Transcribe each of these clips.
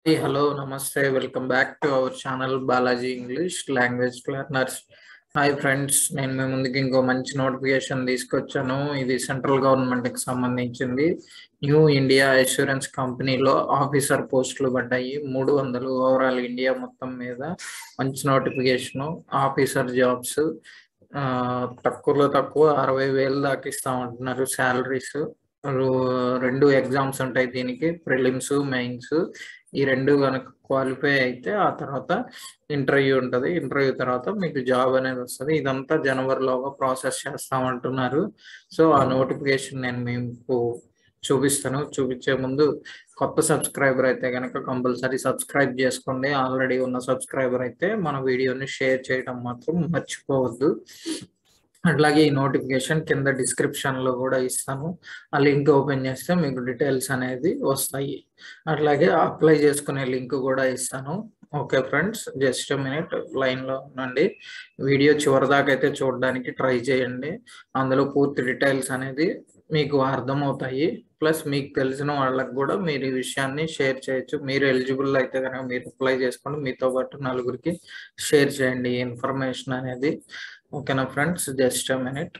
Hey, hello, namaste. Welcome back to our channel Balaji English Language Learners. Hi friends నేను మీ ముందుకి ఇంకో మంచి నోటిఫికేషన్ తీసుకొచ్చాను ఇది సెంట్రల్ గవర్నమెంట్ కి సంబంధించింది న్యూ ఇండియా అష్యూరెన్స్ కంపెనీలో ఆఫీసర్ పోస్టులు పడ్డాయి మూడు వందలు ఓవరాల్ ఇండియా మొత్తం మీద మంచి నోటిఫికేషన్ ఆఫీసర్ జాబ్స్ తక్కువలో తక్కువ అరవై వేలు దాకా ఇస్తా ఉంటున్నారు శాలరీస్ రెండు ఎగ్జామ్స్ ఉంటాయి దీనికి ప్రిలిమ్స్ మెయిన్స్ ఈ రెండు కనుక క్వాలిఫై అయితే ఆ తర్వాత ఇంటర్వ్యూ ఉంటుంది ఇంటర్వ్యూ తర్వాత మీకు జాబ్ అనేది వస్తుంది ఇదంతా జనవరిలోగా ప్రాసెస్ చేస్తామంటున్నారు సో ఆ నోటిఫికేషన్ నేను మీకు చూపిస్తాను చూపించే ముందు కొత్త సబ్స్క్రైబర్ అయితే కనుక కంపల్సరీ సబ్స్క్రైబ్ చేసుకోండి ఆల్రెడీ ఉన్న సబ్స్క్రైబర్ అయితే మన వీడియోని షేర్ చేయడం మాత్రం మర్చిపోవద్దు అట్లాగే ఈ నోటిఫికేషన్ కింద డిస్క్రిప్షన్ లో కూడా ఇస్తాను ఆ లింక్ ఓపెన్ చేస్తే మీకు డీటెయిల్స్ అనేది వస్తాయి అట్లాగే అప్లై చేసుకునే లింక్ కూడా ఇస్తాను okay friends just minute line లో ఉండండి వీడియో చివరిదాకా అయితే చూడడానికి ట్రై చేయండి అందులో పూర్తి డీటెయిల్స్ అనేది మీకు అర్థమవుతాయి ప్లస్ మీకు తెలిసిన వాళ్ళకి కూడా మీరు ఈ విషయాన్ని షేర్ చేయొచ్చు మీరు ఎలిజిబుల్ అయితే కనుక మీరు అప్లై చేసుకోండి మీతో పాటు నలుగురికి షేర్ చేయండి ఈ ఇన్ఫర్మేషన్ అనేది ఓకేనా friends just minute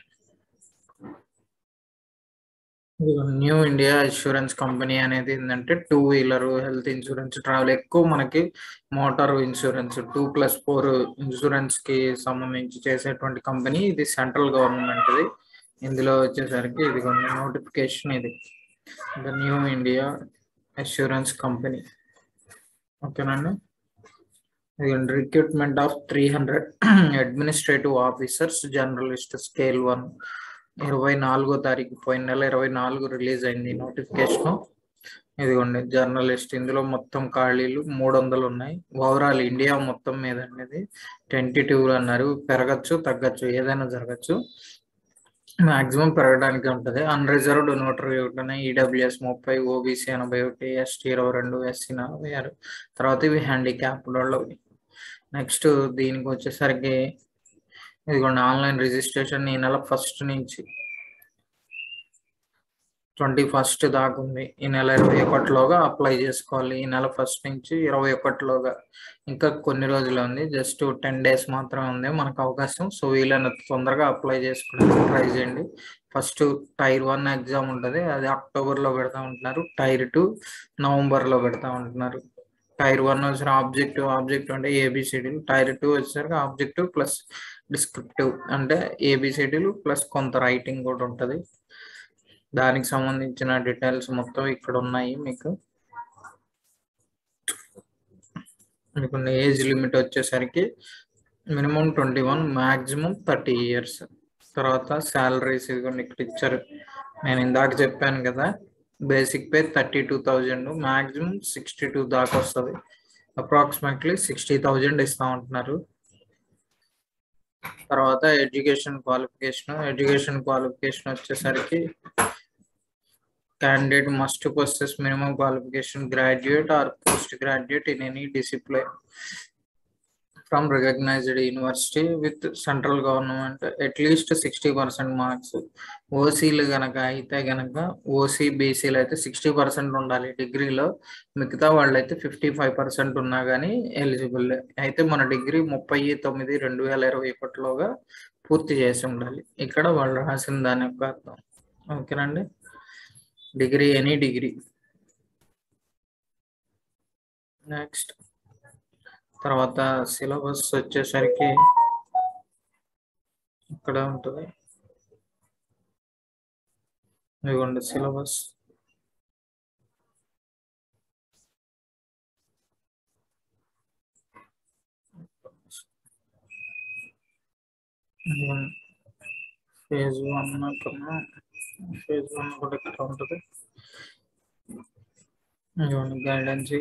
New India insurance company అనేది ఏంటంటే two wheeler health insurance travel ఎక్కువ మనకి motor insurance two plus four insurance కి సంబంధించి చేసేటువంటి కంపెనీ ఇది సెంట్రల్ గవర్నమెంట్ ఇందులో వచ్చేసరికి ఇది కొన్ని నోటిఫికేషన్ ఇది the New India Assurance company ఓకేనండి recruitment of three hundred administrative officers journalist scale one ఇరవై నాలుగో తారీఖు పోయిన నెల ఇరవై నాలుగు రిలీజ్ అయింది నోటిఫికేషన్ ఇదిగోండి జర్నలిస్ట్ ఇందులో మొత్తం ఖాళీలు మూడు వందలు ఉన్నాయి ఓవరాల్ ఇండియా మొత్తం మీద అనేది టెంటేటివ్ అన్నారు పెరగచ్చు తగ్గచ్చు ఏదైనా జరగచ్చు మాక్సిమం పెరగడానికి ఉంటుంది అన్రిజర్వ్డ్ నోటరీ ఒకటి ఈడబ్ల్యూఎస్ ముప్పై ఓబీసీ ఎనభై ఒకటి ఎస్టీ ఇరవై రెండు ఎస్సీ నలభై ఆరు తర్వాత ఇవి హ్యాండిక్యాప్ వాళ్ళవి నెక్స్ట్ దీనికి వచ్చేసరికి ఇదిగోండి ఆన్లైన్ రిజిస్ట్రేషన్ ఈ నెల ఫస్ట్ నుంచి ట్వంటీ ఫస్ట్ దాకా ఉంది ఈ నెల ఇరవై ఒకటిలోగా అప్లై చేసుకోవాలి ఈ నెల ఫస్ట్ నుంచి ఇరవై ఒకటిలోగా ఇంకా కొన్ని రోజులు ఉంది జస్ట్ టెన్ డేస్ మాత్రమే ఉంది మనకు అవకాశం సో వీలైనంత తొందరగా అప్లై చేసుకోవడానికి ట్రై చేయండి ఫస్ట్ టైర్ వన్ ఎగ్జామ్ ఉంటుంది అది అక్టోబర్లో పెడతా ఉంటున్నారు టైర్ టూ నవంబర్లో పెడతా ఉంటున్నారు టైర్ వన్ వచ్చిన ఆబ్జెక్టివ్ ఆబ్జెక్టివ్ అంటే ఏబిసిడీలు టైర్ టూ వచ్చేసరికి ఆబ్జెక్టివ్ ప్లస్ డిస్క్రిప్టివ్ అంటే ఏబిసిడీలు ప్లస్ కొంత రైటింగ్ కూడా ఉంటుంది దానికి సంబంధించిన డీటెయిల్స్ మొత్తం ఇక్కడ ఉన్నాయి మీకు మీకు ఏజ్ లిమిట్ వచ్చేసరికి minimum twenty one maximum thirty years తర్వాత శాలరీస్ ఇదిగోండి ఇక్కడ ఇచ్చారు నేను ఇందాక చెప్పాను కదా basic pay thirty two thousand maximum sixty two దాకా వస్తుంది అప్రాక్సిమేట్లీ సిక్స్టీ థౌజండ్ ఇస్తా ఉంటున్నారు తర్వాత ఎడ్యుకేషన్ క్వాలిఫికేషన్ ఎడ్యుకేషన్ క్వాలిఫికేషన్ వచ్చేసరికి candidate must possess minimum qualification graduate or postgraduate in any discipline from recognized university with central government at least sixty percent marks ఓసీలు గనక అయితే గనక ఓసీ బీసీలు అయితే సిక్స్టీ పర్సెంట్ ఉండాలి డిగ్రీలో మిగతా వాళ్ళు అయితే ఫిఫ్టీ ఫైవ్ పర్సెంట్ ఉన్నా కానీ ఎలిజిబుల్ అయితే మన డిగ్రీ ముప్పై తొమ్మిది రెండు వేల ఇరవై ఒకటిలోగా పూర్తి చేసి ఉండాలి ఇక్కడ వాళ్ళు రాసిన దాని యొక్క అర్థం ఓకేనండి డిగ్రీ ఎనీ డిగ్రీ నెక్స్ట్ తర్వాత సిలబస్ వచ్చేసరికి ఇక్కడ ఉంటుంది ఇదిగోండి సిలబస్ ఫేజ్ వన్ కన్నా ఫేజ్ వన్ కూడా ఇక్కడ ఉంటుంది ఇదిగోండి గైడెన్స్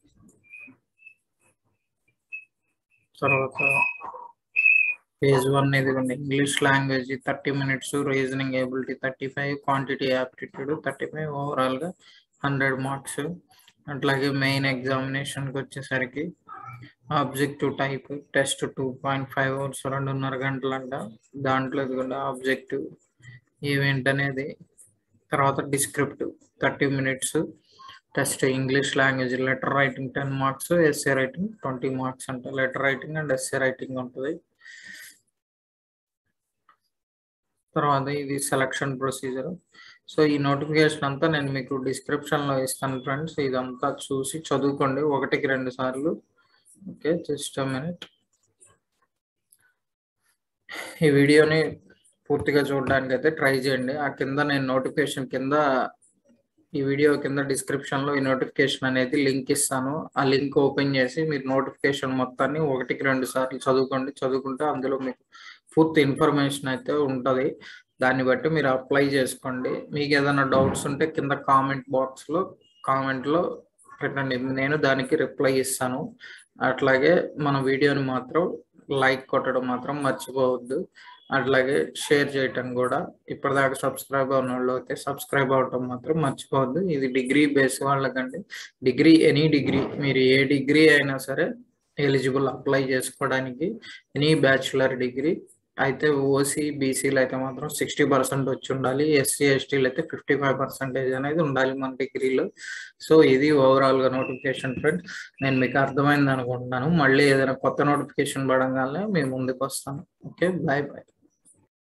తర్వాత పేజ్ వన్ ఇదిగోండి English language thirty minutes reasoning ability thirty five quantity aptitude thirty five ఓవరాల్గా హండ్రెడ్ మార్క్స్ అట్లాగే మెయిన్ ఎగ్జామినేషన్కి వచ్చేసరికి objective type test two point five hours రెండున్నర గంటలంట దాంట్లో ఇదిగోండి ఆబ్జెక్టివ్ ఈవెంట్ అనేది తర్వాత descriptive thirty minutes test English language letter writing ten marks SA writing twenty marks అంటే letter writing and SA writing ఉంటుంది తర్వాత ఇది సెలక్షన్ ప్రొసీజర్ సో ఈ నోటిఫికేషన్ అంతా నేను మీకు డిస్క్రిప్షన్ లో ఇస్తాను ఫ్రెండ్స్ ఇదంతా చూసి చదువుకోండి ఒకటికి రెండు సార్లు ఓకే జస్ట్ మినిట్ ఈ వీడియోని పూర్తిగా చూడడానికి అయితే ట్రై చేయండి ఆ కింద నేను నోటిఫికేషన్ కింద ఈ వీడియో కింద డిస్క్రిప్షన్ లో ఈ నోటిఫికేషన్ అనేది లింక్ ఇస్తాను ఆ లింక్ ఓపెన్ చేసి మీరు నోటిఫికేషన్ మొత్తాన్ని ఒకటికి రెండు సార్లు చదువుకోండి చదువుకుంటే అందులో మీకు పూర్తి ఇన్ఫర్మేషన్ అయితే ఉంటుంది దాన్ని బట్టి మీరు అప్లై చేసుకోండి మీకు ఏదైనా డౌట్స్ ఉంటే కింద కామెంట్ బాక్స్ లో కామెంట్ లో పెట్టండి నేను దానికి రిప్లై ఇస్తాను అట్లాగే మన వీడియోని మాత్రం లైక్ కొట్టడం మాత్రం మర్చిపోవద్దు అట్లాగే షేర్ చేయటం కూడా ఇప్పటిదాకా సబ్స్క్రైబ్ అయిన వాళ్ళు అయితే సబ్స్క్రైబ్ అవటం మాత్రం మర్చిపోవద్దు ఇది డిగ్రీ బేస్ వాళ్ళకండి డిగ్రీ ఎనీ డిగ్రీ మీరు ఏ డిగ్రీ అయినా సరే ఎలిజిబుల్ అప్లై చేసుకోవడానికి ఎనీ బ్యాచులర్ డిగ్రీ అయితే ఓసీ బీసీలు అయితే మాత్రం సిక్స్టీ పర్సెంట్ వచ్చి ఉండాలి ఎస్సీ ఎస్టీలు అయితే ఫిఫ్టీ ఫైవ్ పర్సెంటేజ్ అనేది ఉండాలి మన డిగ్రీలో సో ఇది ఓవరాల్ గా నోటిఫికేషన్ ఫ్రెండ్ నేను మీకు అర్థమైంది అనుకుంటున్నాను మళ్ళీ ఏదైనా కొత్త నోటిఫికేషన్ పడంగానే మేము ముందుకు వస్తాను ఓకే బాయ్ బాయ్